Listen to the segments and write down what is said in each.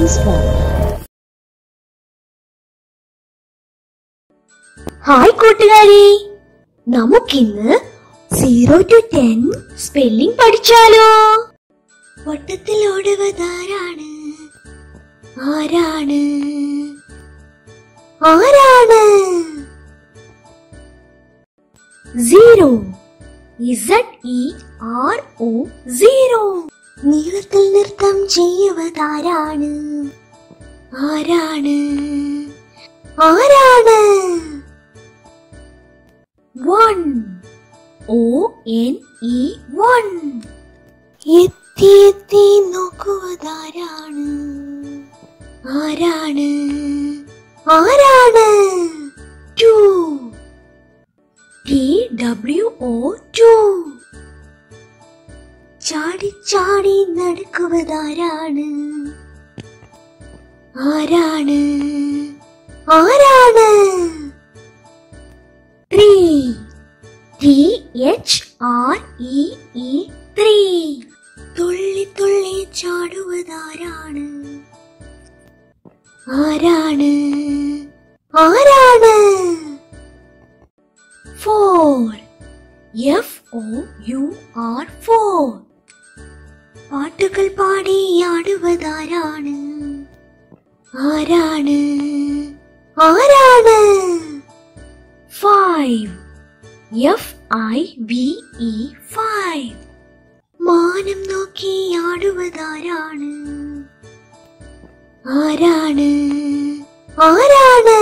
Children's Fund. Hi കൂട്ടുകാരി നമുക്കിന്ന് zero to ten spelling പഠിച്ചാലോ വട്ടത്തിൽ ഓടുവതാരാണ് ആരാണ് ആരാണ് zero Z E R O zero നീളത്തിൽ നൃത്തം ചെയ്യുവതാരാണ് ആരാണ് ആരാണ് one O N E one എത്തി എത്തി നോക്കുവതാരാണ് ആരാണ് ആരാണ് two T W O two ചാടി ചാടി നടക്കുവതാരാണ് ആരാണ് ആരാണ് three T H R E E three തുള്ളി തുള്ളി ചാടുവതാരാണ് ആരാണ് ആരാണ് four F O U R four പാട്ടുകൾ പാടി ആടുവതാരാണ് ആരാണ് ആരാണ് five F I V E five മാനം നോക്കി ആടുവതാരാണ് ആരാണ് ആരാണ്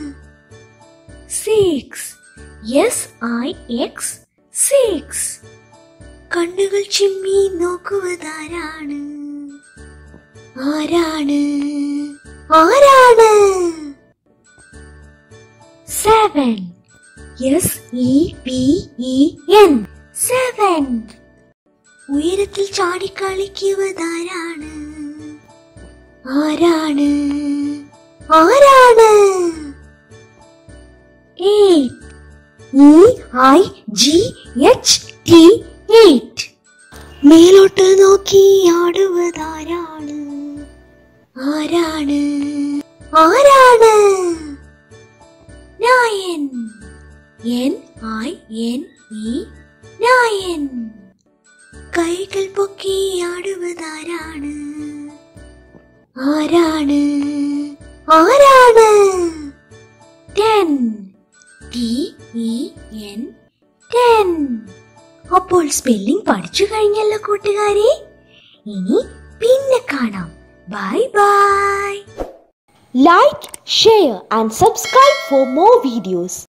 six S I X six കണ്ണുകൾ ചിമ്മി നോക്കുവതാരാണ് ആരാണ് ആരാണ് seven S E V E N seven ഉയരത്തിൽ ചാടിക്കളിക്കുവതാരാണ് ആരാണ് ആരാണ് eight E I G H T eight മേലോട്ട് നോക്കി ആടുവതാരാണ് ആരാണ് ആരാണ് nine N I N E nine കൈകൾ പൊക്കി ആടുവതാരാണ് ആരാണ് ആരാണ് ten T E N ten അപ്പോൾ സ്പെല്ലിംഗ് പഠിച്ചു കഴിഞ്ഞല്ലോ കൂട്ടുകാരെ ഇനി പിന്നെ കാണാം bye bye Like, share, and subscribe for more videos.